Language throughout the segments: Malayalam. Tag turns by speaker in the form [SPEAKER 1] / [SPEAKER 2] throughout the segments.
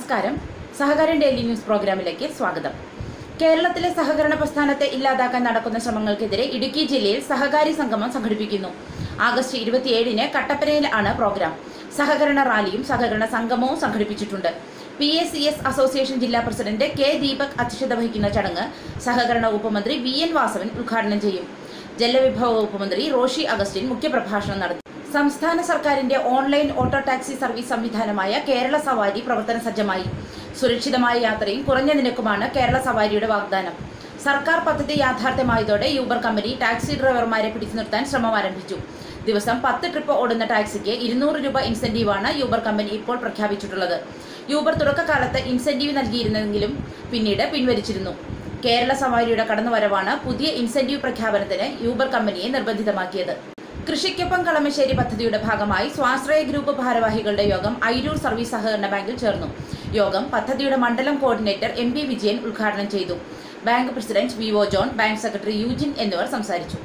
[SPEAKER 1] നമസ്കാരം സഹകരൺ ഡെയിലി ന്യൂസ് പ്രോഗ്രാമിലേക്ക് സ്വാഗതം കേരളത്തിലെ സഹകരണ പ്രസ്ഥാനത്തെ ഇല്ലാതാക്കാൻ നടക്കുന്ന ശ്രമങ്ങൾക്കെതിരെ ഇടുക്കി ജില്ലയിൽ സഹകാരി സംഗമം സംഘടിപ്പിക്കുന്നു ആഗസ്റ്റ് ഇരുപത്തിയേഴിന് കട്ടപ്പനയിൽ ആണ് പ്രോഗ്രാം സഹകരണ റാലിയും സഹകരണ സംഗമവും സംഘടിപ്പിച്ചിട്ടുണ്ട് P S C S association ജില്ലാ പ്രസിഡന്റ് കെ ദീപക് അധ്യക്ഷത വഹിക്കുന്ന ചടങ്ങ് സഹകരണ വകുപ്പ് മന്ത്രി വി എൻ വാസവൻ ഉദ്ഘാടനം ചെയ്യും ജലവിഭവ വകുപ്പ് മന്ത്രി റോഷി അഗസ്റ്റിൻ മുഖ്യപ്രഭാഷണം നടത്തി സംസ്ഥാന സർക്കാരിന്റെ ഓൺലൈൻ ഓട്ടോ ടാക്സി സർവീസ് സംവിധാനമായ കേരള സവാരി പ്രവർത്തന സജ്ജമായി സുരക്ഷിതമായ യാത്രയും കുറഞ്ഞ നിരക്കുമാണ് കേരള സവാരിയുടെ വാഗ്ദാനം സർക്കാർ പദ്ധതി യാഥാർത്ഥ്യമായതോടെ യൂബർ കമ്പനി ടാക്സി ഡ്രൈവർമാരെ പിടിച്ചു നിർത്താൻ ശ്രമം ആരംഭിച്ചു ദിവസം പത്ത് ട്രിപ്പ് ഓടുന്ന ടാക്സിക്ക് ഇരുന്നൂറ് രൂപ ഇൻസെന്റീവാണ് യൂബർ കമ്പനി ഇപ്പോൾ പ്രഖ്യാപിച്ചിട്ടുള്ളത് യൂബർ തുടക്കകാലത്ത് ഇൻസെന്റീവ് നൽകിയിരുന്നെങ്കിലും പിന്നീട് പിൻവലിച്ചിരുന്നു കേരള സവാരിയുടെ കടന്നുവരവാണ് പുതിയ ഇൻസെന്റീവ് പ്രഖ്യാപനത്തിന് യൂബർ കമ്പനിയെ നിർബന്ധിതമാക്കിയത് കൃഷിക്കൊപ്പം കളമശ്ശേരി പദ്ധതിയുടെ ഭാഗമായി സ്വാശ്രയ ഗ്രൂപ്പ് ഭാരവാഹികളുടെ യോഗം ഐരൂർ സർവീസ് സഹകരണ ബാങ്കിൽ ചേർന്നു യോഗം പദ്ധതിയുടെ മണ്ഡലം കോർഡിനേറ്റർ എം പി വിജയൻ ഉദ്ഘാടനം ചെയ്തു bank president V O John bank secretary Eugene എന്നിവർ സംസാരിച്ചു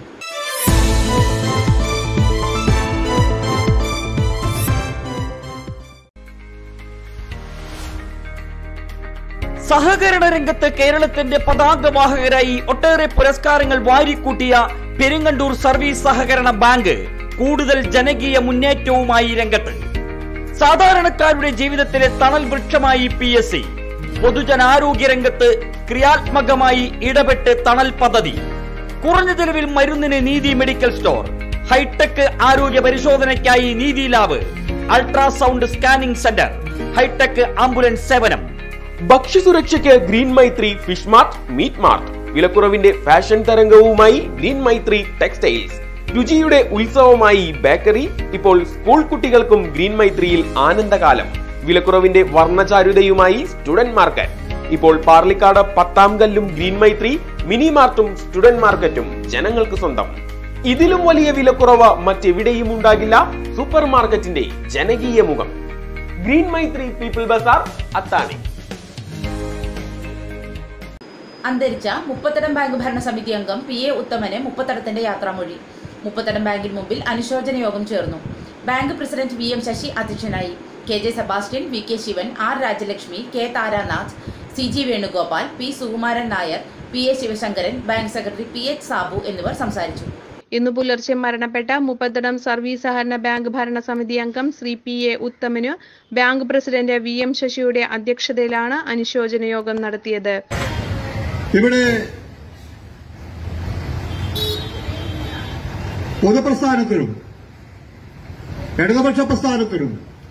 [SPEAKER 2] സഹകരണ രംഗത്ത് കേരളത്തിന്റെ പതാകവാഹകരായി ഒട്ടേറെ പുരസ്കാരങ്ങൾ വാരിക്കൂട്ടിയ പെരിങ്ങണ്ടൂർ സർവീസ് സഹകരണ ബാങ്ക് കൂടുതൽ ജനകീയ മുന്നേറ്റവുമായി രംഗത്ത് സാധാരണക്കാരുടെ ജീവിതത്തിലെ തണൽ വൃക്ഷമായി പി എസ് സി പൊതുജനാരോഗ്യ രംഗത്ത് ക്രിയാത്മകമായി ഇടപെട്ട് തണൽ പദ്ധതി കുറഞ്ഞ ചെലവിൽ മരുന്നിന് നീതി മെഡിക്കൽ സ്റ്റോർ ഹൈടെക് ആരോഗ്യ പരിശോധനയ്ക്കായി Neethi lab ultrasound scanning centre hitech ambulance സേവനം
[SPEAKER 3] ഭക്ഷ്യസുരക്ഷയ്ക്ക് green Maithri fish mart meat mart വിലക്കുറവിന്റെ ഫാഷൻ തരംഗവുമായി ഗ്രീൻ മൈത്രി ടെക്സ്റ്റൈൽസ് രുചിയുടെ ഉത്സവമായി ബേക്കറി ഇപ്പോൾ സ്കൂൾ കുട്ടികൾക്കും ഗ്രീൻ മൈത്രിയിൽ ആനന്ദകാലം വിലക്കുറവിന്റെ വർണ്ണചാരുതയുമായി സ്റ്റുഡന്റ് മാർക്കറ്റ് ഇപ്പോൾ പാർലിക്കാട് പത്താം കല്ലും ഗ്രീൻ മൈത്രി മിനി മാർട്ടും സ്റ്റുഡന്റ് മാർക്കറ്റും ജനങ്ങൾക്ക് സ്വന്തം ഇതിലും വലിയ വിലക്കുറവ് മറ്റെവിടെയും ഉണ്ടാകില്ല സൂപ്പർ മാർക്കറ്റിന്റെ ജനകീയ മുഖം green Maithri people bazaar Athani
[SPEAKER 1] അന്തരിച്ച മുപ്പത്തടം ബാങ്ക് ഭരണസമിതി അംഗം പി എ ഉത്തമന് മുപ്പത്തടത്തിന്റെ യാത്രാമൊഴി മുപ്പത്തടം ബാങ്കിന് മുമ്പിൽ അനുശോചന യോഗം ചേർന്നു bank president V M Sasi അധ്യക്ഷനായി K J Sebastian V K Sivan R Rajalakshmi K Tharanath C G Venugopal P Sukumaran Nair P A Sivasankaran bank secretary P H Sabu എന്നിവർ സംസാരിച്ചു
[SPEAKER 4] ഇന്നു പുലർച്ചെ മരണപ്പെട്ട മുപ്പത്തടം സർവീസ് സഹകരണ ബാങ്ക് ഭരണസമിതി അംഗം ശ്രീ പി എ ഉത്തമന് ബാങ്ക് പ്രസിഡന്റ് വി എം ശശിയുടെ അധ്യക്ഷതയിലാണ് അനുശോചന യോഗം നടത്തിയത്
[SPEAKER 5] ഇവിടെ പൊതുപ്രസ്ഥാനത്തിനും ഇടതുപക്ഷ പ്രസ്ഥാനത്തിനും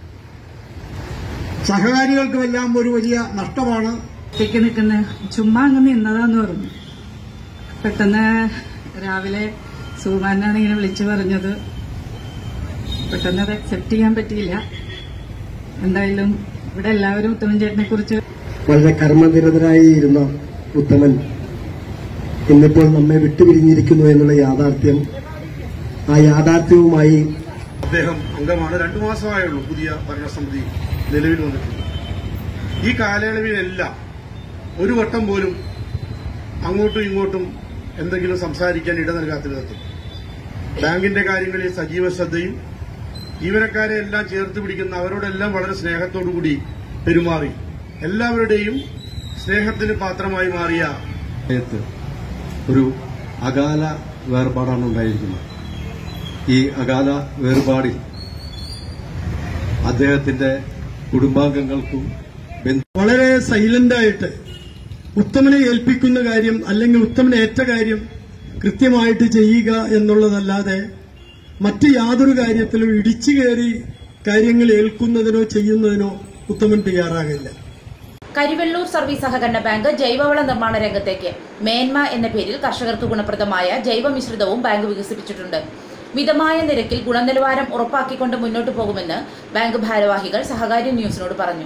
[SPEAKER 5] സഹകാരികൾക്കുമെല്ലാം ഒരു വലിയ നഷ്ടമാണ്
[SPEAKER 6] ഒറ്റയ്ക്ക് നിൽക്കുന്ന ചുമ്മാ അങ്ങ് നിന്നതാന്ന് പറഞ്ഞു പെട്ടെന്ന് രാവിലെ സുകുമാരനാണ് ഇങ്ങനെ വിളിച്ചു പറഞ്ഞത് പെട്ടെന്ന് അത് അക്സെപ്റ്റ് ചെയ്യാൻ പറ്റിയില്ല എന്തായാലും ഇവിടെ എല്ലാവരും ഉത്തമൻ ചേട്ടനെ കുറിച്ച്
[SPEAKER 7] വളരെ കർമ്മനിരതനായി ഇരുന്ന ഉത്തമൻ ഇന്നിപ്പോൾ നമ്മെ വിട്ടുപിരിഞ്ഞിരിക്കുന്നു എന്നുള്ള യാഥാർത്ഥ്യം ആ യാഥാർത്ഥ്യവുമായി
[SPEAKER 8] അദ്ദേഹം അംഗമാണ് രണ്ടു മാസമായുള്ളൂ പുതിയ ഭരണസമിതി നിലവിൽ വന്നിട്ടുണ്ട് ഈ കാലയളവിലെല്ലാം ഒരു വട്ടം പോലും അങ്ങോട്ടും ഇങ്ങോട്ടും എന്തെങ്കിലും സംസാരിക്കാൻ ഇട നൽകാത്ത വിധത്തിൽ ബാങ്കിന്റെ കാര്യങ്ങളിൽ സജീവ ശ്രദ്ധയും ജീവനക്കാരെ എല്ലാം ചേർത്ത് പിടിക്കുന്ന അവരോടെല്ലാം വളരെ സ്നേഹത്തോടുകൂടി പെരുമാറി എല്ലാവരുടെയും സ്നേഹത്തിന് പാത്രമായി മാറിയ
[SPEAKER 9] സമയത്ത് ഒരു അകാല വേർപാടാണ് ഉണ്ടായിരിക്കുന്നത് ഈ അകാല വേർപാടിൽ അദ്ദേഹത്തിന്റെ കുടുംബാംഗങ്ങൾക്കും ബന്ധു
[SPEAKER 5] വളരെ സൈലന്റ് ആയിട്ട് ഉത്തമനെ ഏൽപ്പിക്കുന്ന കാര്യം അല്ലെങ്കിൽ ഉത്തമനെ ഏറ്റ കാര്യം കൃത്യമായിട്ട് ചെയ്യുക എന്നുള്ളതല്ലാതെ മറ്റ് യാതൊരു കാര്യത്തിലും ഇടിച്ചു കയറി കാര്യങ്ങൾ ഏൽക്കുന്നതിനോ ചെയ്യുന്നതിനോ ഉത്തമൻ തയ്യാറാകില്ല
[SPEAKER 1] കരിവെള്ളൂർ സർവീസ് സഹകരണ ബാങ്ക് ജൈവവള നിർമ്മാണ രംഗത്തേക്ക് മേന്മ എന്ന പേരിൽ കർഷകർക്ക് ഗുണപ്രദമായ ജൈവമിശ്രിതവും ബാങ്ക് വികസിപ്പിച്ചിട്ടുണ്ട് മിതമായ നിരക്കിൽ ഗുണനിലവാരം ഉറപ്പാക്കിക്കൊണ്ട് മുന്നോട്ടു പോകുമെന്ന് ബാങ്ക് ഭാരവാഹികൾ സഹകാരി ന്യൂസിനോട് പറഞ്ഞു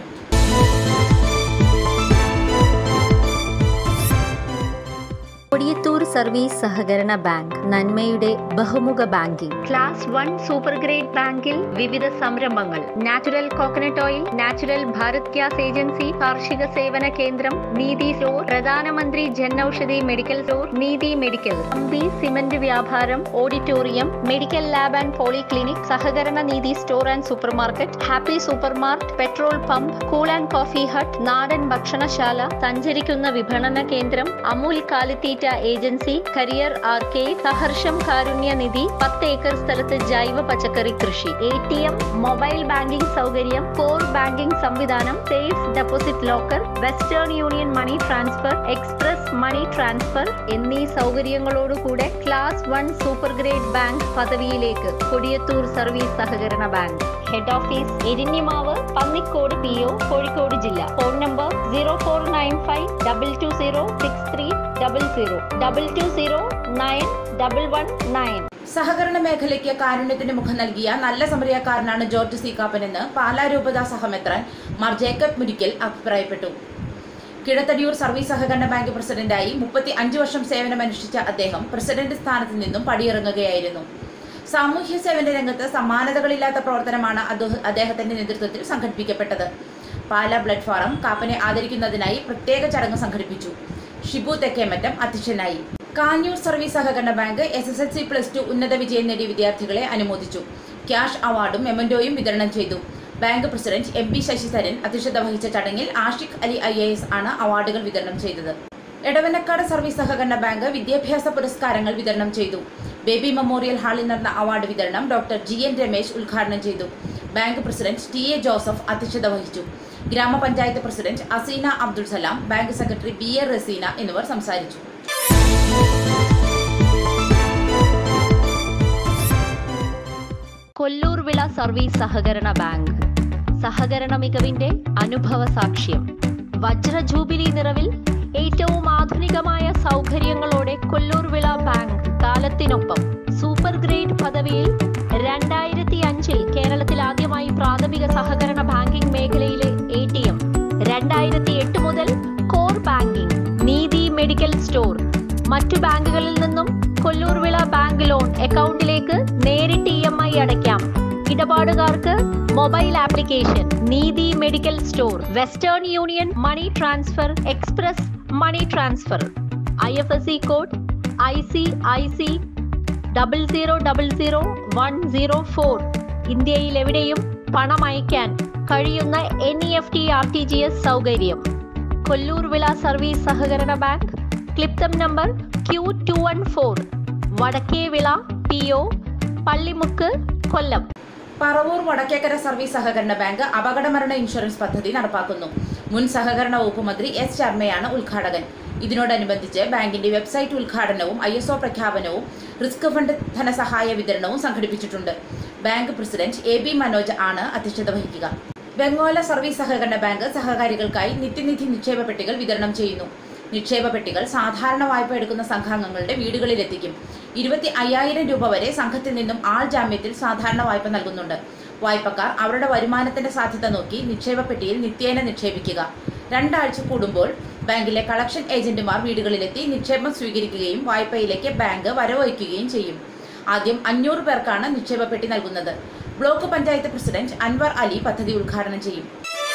[SPEAKER 10] കൊടിയത്തൂർ സർവീസ് സഹകരണ ബാങ്ക് നന്മയുടെ ബഹുമുഖ banking class one super grade ബാങ്കിൽ വിവിധ സംരംഭങ്ങൾ natural coconut oil natural Bharat gas agency കാർഷിക സേവന കേന്ദ്രം നീതി സ്റ്റോർ പ്രധാനമന്ത്രി Jan Aushadhi medical store Neethi medical അമ്പി സിമന്റ് വ്യാപാരം auditorium medical lab and polyclinic സഹകരണ Neethi store and super market happy super mart petrol pump cool and coffee hut നാടൻ ഭക്ഷണശാല സഞ്ചരിക്കുന്ന വിപണന കേന്ദ്രം അമൂൽ കാലിത്തീറ്റ ഏജൻസി കരിയർ ആർക്കേഡ് സഹർഷം കാരുണ്യ നിധി പത്ത് ഏക്കർ സ്ഥലത്ത് ജൈവ പച്ചക്കറി കൃഷി A T M mobile banking സൗകര്യം കോർ ബാങ്കിംഗ് സംവിധാനം safe deposit locker Western Union money transfer express money transfer എന്നീ സൗകര്യങ്ങളോടുകൂടെ class one super grade bank പദവിയിലേക്ക് കൊടിയത്തൂർ സർവീസ് സഹകരണ bank head office Erinjimavu Pannikode P O Kozhikode ജില്ല phone number zero four nine five double two zero six three double zero double two zero nine double one nine
[SPEAKER 1] സഹകരണ മേഖലയ്ക്ക് കാരുണ്യത്തിന് മുഖം നൽകിയ നല്ല സമരിയക്കാരനാണ് ജോർജ് സി കാപ്പനെന്ന് പാലാ രൂപത സഹമെത്രാൻ മാർ ജേക്കബ് മുരിക്കൽ അഭിപ്രായപ്പെട്ടു കിഴത്തടിയൂർ സർവീസ് സഹകരണ ബാങ്ക് പ്രസിഡന്റായി മുപ്പത്തി അഞ്ച് വർഷം സേവനമനുഷ്ഠിച്ച അദ്ദേഹം പ്രസിഡന്റ് സ്ഥാനത്ത് നിന്നും പടിയിറങ്ങുകയായിരുന്നു സാമൂഹ്യ സേവന രംഗത്ത് സമാനതകളില്ലാത്ത പ്രവർത്തനമാണ് അദ്ദേഹ- അദ്ദേഹത്തിന്റെ നേതൃത്വത്തിൽ സംഘടിപ്പിക്കപ്പെട്ടത് പാലാ ബ്ലഡ് ഫോറം കാപ്പനെ ആദരിക്കുന്നതിനായി പ്രത്യേക ചടങ്ങ് സംഘടിപ്പിച്ചു ഷിബു തെക്കേമറ്റം അധ്യക്ഷനായി കാഞ്ഞൂർ സർവീസ് സഹകരണ bank S S L C plus two ഉന്നത വിജയം നേടിയ വിദ്യാർത്ഥികളെ അനുമോദിച്ചു ക്യാഷ് അവാർഡും മെമന്റോയും വിതരണം ചെയ്തു bank president M P Sasidharan അധ്യക്ഷത വഹിച്ച ചടങ്ങിൽ Ashiq Ali I A S ആണ് അവാർഡുകൾ വിതരണം ചെയ്തത് എടവനക്കാട് സർവീസ് സഹകരണ ബാങ്ക് വിദ്യാഭ്യാസ പുരസ്കാരങ്ങൾ വിതരണം ചെയ്തു ബേബി മെമ്മോറിയൽ ഹാളിൽ നടന്ന അവാർഡ് വിതരണം ഡോക്ടർ ജി എൻ രമേശ് ഉദ്ഘാടനം ചെയ്തു bank president T A Joseph അധ്യക്ഷത വഹിച്ചു ഗ്രാമപഞ്ചായത്ത് പ്രസിഡന്റ് Aseena Abdul Salam bank secretary B A Raseena എന്നിവർ സംസാരിച്ചു
[SPEAKER 10] കൊല്ലൂർ വിള സർവീസ് സഹകരണ ബാങ്ക് സഹകരണ മികവിന്റെ അനുഭവ സാക്ഷ്യം വജ്ര ജൂബിലി നിറവിൽ ഏറ്റവും ആധുനികമായ സൗകര്യങ്ങളോടെ കൊല്ലൂർ വിള ബാങ്ക് കാലത്തിനൊപ്പം സൂപ്പർ ഗ്രേഡ് പദവിയിൽ രണ്ടായിരത്തി അഞ്ചിൽ കേരളത്തിൽ ആദ്യമായി പ്രാഥമിക സഹകരണ ബാങ്കിംഗ് മേഖലയിലെ എ ടി എം രണ്ടായിരത്തി എട്ട് മുതൽ core banking Neethi medical store മറ്റു ബാങ്കുകളിൽ നിന്നും കൊല്ലൂർ വിള ബാങ്ക് ലോൺ അക്കൗണ്ടിലേക്ക് നേരിട്ട് ഇ എം ഐ അടയ്ക്കാം ഇടപാടുകാർക്ക് mobile application Neethi medical store Western Union money transfer express money transfer I F S C code I C I C double zero double zero one zero four ഇന്ത്യയിൽ എവിടെയും പണം അയക്കാൻ കഴിയുന്ന N E F T R T G S സൗകര്യം കൊല്ലൂർ വിള സർവീസ് സഹകരണ ബാങ്ക് ക്ലിപ്തം number Q two one four Vadakkevila P O Pallimukku Kollam
[SPEAKER 1] Paravur Vadakkekara service സഹകരണ ബാങ്ക് അപകടമരണ ഇൻഷുറൻസ് പദ്ധതി നടപ്പാക്കുന്നു മുൻ സഹകരണ വകുപ്പ് മന്ത്രി എസ് ശർമ്മയാണ് ഉദ്ഘാടകൻ ഇതിനോടനുബന്ധിച്ച് ബാങ്കിന്റെ വെബ്സൈറ്റ് ഉദ്ഘാടനവും ഐ എസ് ഒ പ്രഖ്യാപനവും റിസ്ക് ഫണ്ട് ധനസഹായ വിതരണവും സംഘടിപ്പിച്ചിട്ടുണ്ട് bank president A B Manoj ആണ് അധ്യക്ഷത വഹിക്കുക ബംഗോല സർവീസ് സഹകരണ ബാങ്ക് സഹകാരികൾക്കായി നിത്യനിധി നിക്ഷേപ പെട്ടികൾ വിതരണം ചെയ്യുന്നു നിക്ഷേപ പെട്ടികൾ സാധാരണ വായ്പ എടുക്കുന്ന സംഘാംഗങ്ങളുടെ വീടുകളിലെത്തിക്കും ഇരുപത്തി അയ്യായിരം രൂപ വരെ സംഘത്തിൽ നിന്നും ആൾ ജാമ്യത്തിൽ സാധാരണ വായ്പ നൽകുന്നുണ്ട് വായ്പക്കാർ അവരുടെ വരുമാനത്തിന്റെ സാധ്യത നോക്കി നിക്ഷേപ പെട്ടിയിൽ നിത്യേന നിക്ഷേപിക്കുക രണ്ടാഴ്ച കൂടുമ്പോൾ ബാങ്കിലെ കളക്ഷൻ ഏജന്റുമാർ വീടുകളിലെത്തി നിക്ഷേപം സ്വീകരിക്കുകയും വായ്പയിലേക്ക് ബാങ്ക് വരവയ്ക്കുകയും ചെയ്യും ആദ്യം അഞ്ഞൂറ് പേർക്കാണ് നിക്ഷേപ പെട്ടി നൽകുന്നത് ബ്ലോക്ക് പഞ്ചായത്ത് പ്രസിഡന്റ് അൻവർ അലി പദ്ധതി ഉദ്ഘാടനം ചെയ്യും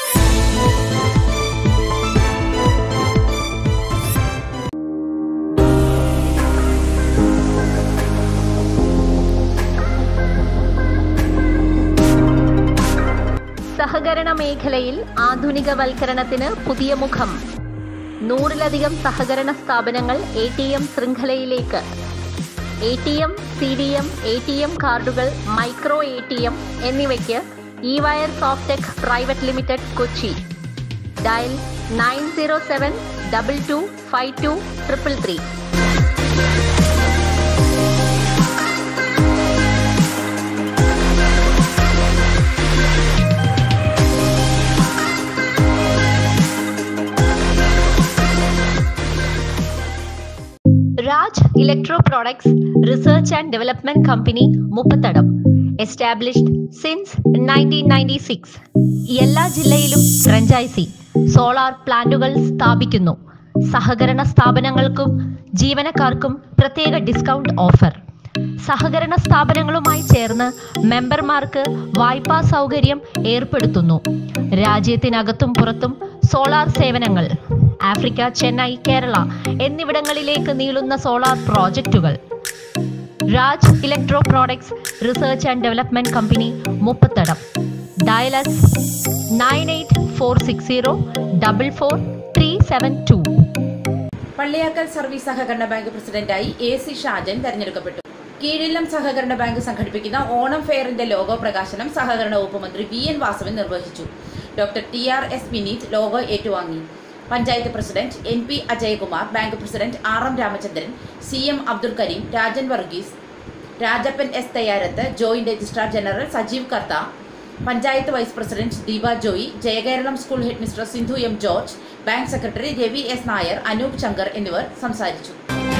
[SPEAKER 10] സഹകരണ മേഖലയിൽ ആധുനികവൽക്കരണത്തിന് പുതിയ മുഖം നൂറിലധികം സഹകരണ സ്ഥാപനങ്ങൾ എ ടി എം ശൃംഖലയിലേക്ക് A T M C D M A T M കാർഡുകൾ മൈക്രോ എ ടി എം എന്നിവയ്ക്ക് E wire softech private limited Kochi dial nine zero seven double two five two triple three Raj electro products research and development company Muppathadam established since nineteen ninety six എല്ലാ ജില്ലയിലും ഫ്രഞ്ചൈസി സോളാർ പ്ലാന്റുകൾ സ്ഥാപിക്കുന്നു സഹകരണ സ്ഥാപനങ്ങൾക്കും ജീവനക്കാർക്കും പ്രത്യേക ഡിസ്കൗണ്ട് ഓഫർ സഹകരണ സ്ഥാപനങ്ങളുമായി ചേർന്ന് മെമ്പർമാർക്ക് വായ്പാ സൗകര്യം ഏർപ്പെടുത്തുന്നു രാജ്യത്തിനകത്തും പുറത്തും സോളാർ സേവനങ്ങൾ ആഫ്രിക്ക ചെന്നൈ കേരള എന്നിവിടങ്ങളിലേക്ക് നീളുന്ന സോളാർ പ്രോജക്റ്റുകൾ Raj electro products research and development company Muppathadam dial us nine eight four six zero double four three seven two
[SPEAKER 1] Palliyakkal service സഹകരണ ബാങ്ക് പ്രസിഡന്റായി എ സി ഷാജൻ തെരഞ്ഞെടുക്കപ്പെട്ടു കീഴിലം സഹകരണ ബാങ്ക് സംഘടിപ്പിക്കുന്ന ഓണം ഫെയറിന്റെ ലോഗോ പ്രകാശനം സഹകരണ വകുപ്പ് മന്ത്രി വി എൻ വാസവൻ നിർവഹിച്ചു doctor T R S Vineeth logo ഏറ്റുവാങ്ങി panchayat president N P Ajayakumar bank president R M Ramachandran C M Abdul Karim Rajan Varghese Rajappan S Thayyarath joint registrar general Sajeev Kartha panchayat vice president Deepa Joy Jayakeralam school head mister Sindhu M George bank secretary Ravi S Nair Anoop Shankar എന്നിവർ സംസാരിച്ചു